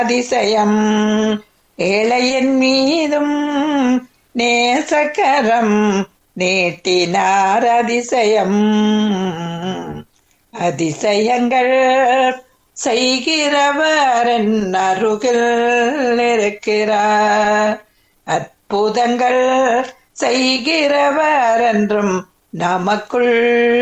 அதிசயம் ஏழையின் மீதும் நேசக்கரம் நீட்டினார் அதிசயம் அதிசயங்கள் செய்கிறவர் என் அருகில் இருக்கிறார் அற்புதங்கள் செய்கிறவர் என்றும் நமக்குள்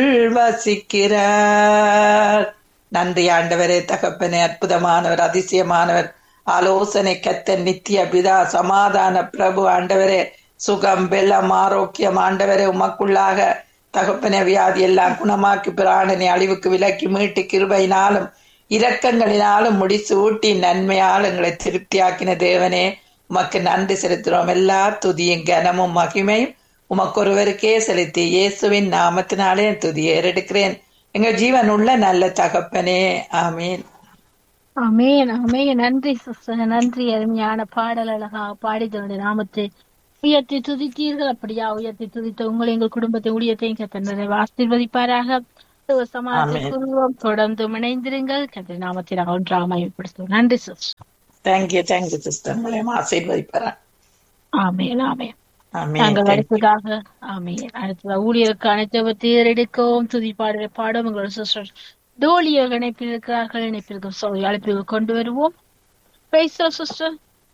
வசிக்கிறார் நன்றி ஆண்டவரே தகப்பனே அற்புதமானவர் அதிசயமானவர் ஆலோசனை கத்தன் நித்திய பிதா சமாதான பிரபு ஆண்டவரே சுகம் வெள்ளம் ஆரோக்கியம் ஆண்டவரே உமக்குள்ளாக தகப்பன வியாதி எல்லாம் குணமாக்கி பிராணனை அழிவுக்கு விலக்கி மீட்டு கிருபையினாலும் இரக்கங்களினாலும் முடிச்சு ஊட்டி நன்மையால் எங்களை திருப்தியாக்கின தேவனே உமக்கு நன்றி செலுத்துகிறோம் எல்லா துதியும் கனமும் மகிமையும் உமக்கு ஒருவருக்கே செலுத்தி இயேசுவின் நாமத்தினாலே துதியை ஏறெடுக்கிறேன் எங்க ஜீவன் உள்ள நல்ல தகப்பனே ஆமீன் அமேன் அமேன் நன்றி சிஸ்டர் நன்றி அருமையான பாடல் அழகா பாடிதனுடைய நாமத்தை உயர்த்தி துதித்தீர்கள் அப்படியா உயர்த்தி துதித்த உங்களை எங்கள் குடும்பத்தை ஊழியத்தையும் கத்தனை ஆசீர்வதிப்பாராக சமாஜம் தொடர்ந்து இணைந்திருங்கள் கத்திர நாமத்தை நாங்கள் ஒன்றாக மயப்படுத்துவோம் நன்றி சிஸ்டர் தேங்க்யூ தேங்க்யூ சிஸ்டர் உங்களையும் ஆசீர்வதிப்பாரா ஆமேன் ஆமேன் ஆமீன் நாங்கள் thank you. அடுத்ததாக ஆமேன் அடுத்ததாக ஊழியருக்கான ஜெபத்தை எடுக்கவும் துதி பாடுற பாடம் உங்களோட சிஸ்டர் டோலியர் இணைப்பில் இருக்கிறார்கள் இணைப்பிற்கு சாரி அழைப்பிற்கு கொண்டு வருவோம் பிரைஸ் சிஸ்டர்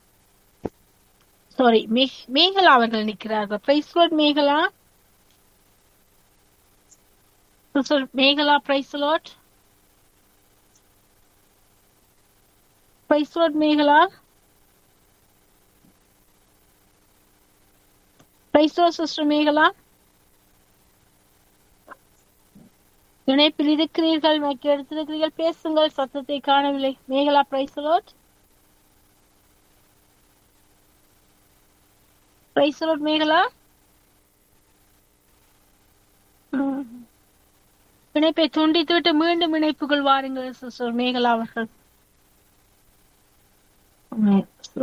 சாரி மேகலா அவர்கள் நிற்கிறார்கள் praise Lord Megala sister Megala praise Lord praise Lord Megala praise Lord sister Megala இணைப்பில் இருக்கிறீர்கள் மைக்கு எடுத்திருக்கிறீர்கள் பேசுங்கள் சத்தத்தை காணவில்லை Megala praise Lord praise Lord Megala ம். இணைப்பை துண்டித்து விட்டு மீண்டும் இணைப்புகள் வாருங்கள் சிஸ்டர் மேகலா அவர்கள் ம்.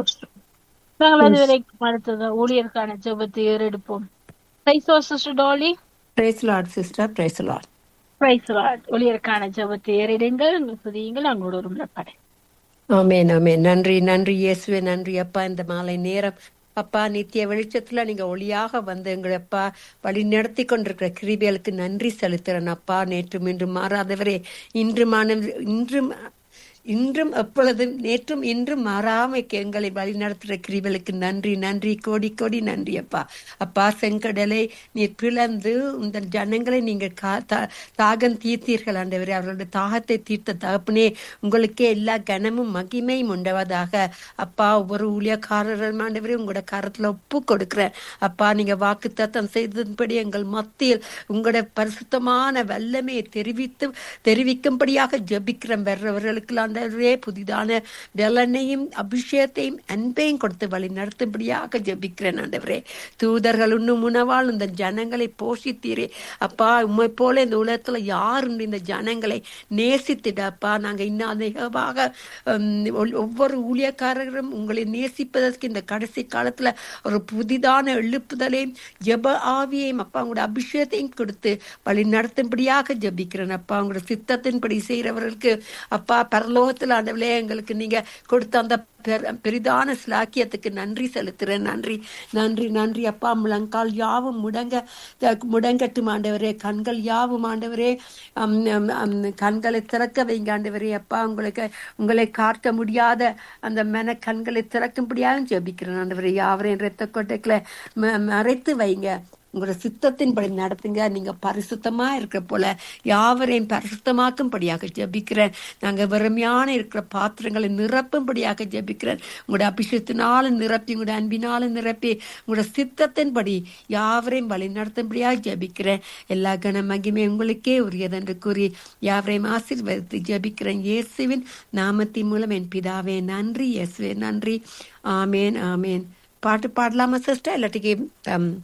நாங்கள் அதுவரை அடுத்தது ஊழியருக்கான ஜெபத்தை ஏறெடுப்போம் praise sister Dolly praise Lord sister praise Lord praise Lord ஊழியருக்கான ஜெபத்தை ஏறிடுங்கள் உங்கள் துதியுங்கள் அவங்களோட ஒரு முறைப்படை ஆமென் ஆமென் நன்றி நன்றி இயேசுவே நன்றி அப்பா இந்த மாலை நேரம் அப்பா நித்திய வெளிச்சத்துல நீங்க ஒளியாக வந்து எங்களை அப்பா வழி நடத்தி கொண்டிருக்கிற கிருபிகளுக்கு நன்றி செலுத்துறேன் அப்பா நேற்று இன்றும் மாறாதவரே இன்று மானம் இன்றும் இன்றும் எப்பொழுதும் நேற்றும் இன்றும் மாறாமைக்கு எங்களை வழி நடத்துகிற கிருபலுக்கு நன்றி நன்றி கோடி கோடி நன்றி அப்பா அப்பா செங்கடலை நீர் பிளந்து இந்த ஜனங்களை நீங்கள் கா தா- தாகம் தீர்த்தீர்கள் ஆண்டவரே அவர்களுடைய தாகத்தை தீர்த்த தகப்பனே உங்களுக்கே எல்லா கனமும் மகிமையும் உண்டவதாக அப்பா ஒவ்வொரு ஊழியக்காரர்கள் ஆண்டவரே உங்களோட கரத்துல ஒப்பு கொடுக்கிறேன் அப்பா நீங்க வாக்கு தத்தம் செய்தபடி எங்கள் மத்தியில் உங்களோட பரிசுத்தமான வல்லமையை தெரிவித்து தெரிவிக்கும்படியாக ஜெபிக்கிறேன் வர்றவர்களுக்கு ஆண்டவரே புதிதான வெள்ளனையும் அபிஷேகத்தையும் அன்பையும் கொடுத்து வழி நடத்தும்படியாக ஜெபிக்கிறேன் ஆண்டவரே தூதர்கள் இன்னும் உணவால் இந்த ஜனங்களை போஷித்தீரே அப்பா உண்மை போல இந்த உலகத்துல யார் உண்டு இந்த ஜனங்களை நேசித்திட அப்பா நாங்க இன்னும் அதிகமாக ஹம், ஒல்- ஒவ்வொரு ஊழியக்காரரும் உங்களை நேசிப்பதற்கு இந்த கடைசி காலத்துல ஒரு புதிதான எழுப்புதலையும் ஜெப ஆவியையும் அப்பா உங்களோட அபிஷேகத்தையும் கொடுத்து வழி நடத்தும்படியாக ஜெபிக்கிறேன் அப்பா உங்களோட சித்தத்தின்படி செய்கிறவர்களுக்கு அப்பா பரலோகத்தில் ஆண்டவளே எங்களுக்கு நீங்க கொடுத்த அந்த பெர- பெரிதான சிலாக்கியத்துக்கு நன்றி செலுத்துறேன் நன்றி நன்றி நன்றி அப்பா முழங்கால் யாவும் முடங்க த- முடங்கட்டும் ஆண்டவரே கண்கள் யாவும் ஆண்டவரே அம், அம், அம், கண்களை திறக்க வைங்க ஆண்டவரே அப்பா உங்களுக்கு உங்களை காட்ட முடியாத அந்த மன கண்களை திறக்கும்படியாக ஜெபிக்கிறேன் ஆண்டவரே யாவரையும் இரத்த கொட்டைகளை ம- மறைத்து வைங்க உங்களோட சித்தத்தின்படி நடத்துங்க நீங்க பரிசுத்தமா இருக்கிற போல யாவரையும் பரிசுத்தமாக்கும்படியாக ஜெபிக்கிறேன் நாங்க வெறுமையான இருக்கிற பாத்திரங்களை நிரப்பும்படியாக ஜெபிக்கிறேன் உங்களோட அபிஷேகத்தினால நிரப்பி உங்களோட அன்பினால நிரப்பி உங்களோட சித்தத்தின்படி யாவரையும் வழி நடத்தும்படியாக ஜெபிக்கிறேன் எல்லா கன மகிமை உங்களுக்கே உரியதென்று கூறி யாவரையும் ஆசீர்வதித்து ஜெபிக்கிறேன் இயேசுவின் நாமத்தின் மூலம் என் பிதாவே நன்றி இயேசுவே நன்றி ஆமேன் ஆமேன் பாட்டு பாடலாமா சிஸ்டர் இல்லாட்டிக்கு um,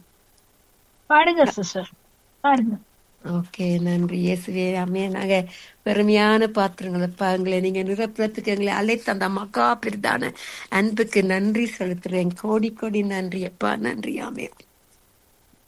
பாடுங்க சிஸ்டர் பாடுங்க ஓகே நன்றி இயேசுவே அம்மே நாங்க பெருமையான பாத்திரங்களை பாங்களே நீங்க நிரப்புறதுக்கு எங்களை அழைத்த அந்த மக்கா பெரிதான அன்புக்கு நன்றி செலுத்துறேன் கோடி கோடி நன்றி அப்பா நன்றி ஆமே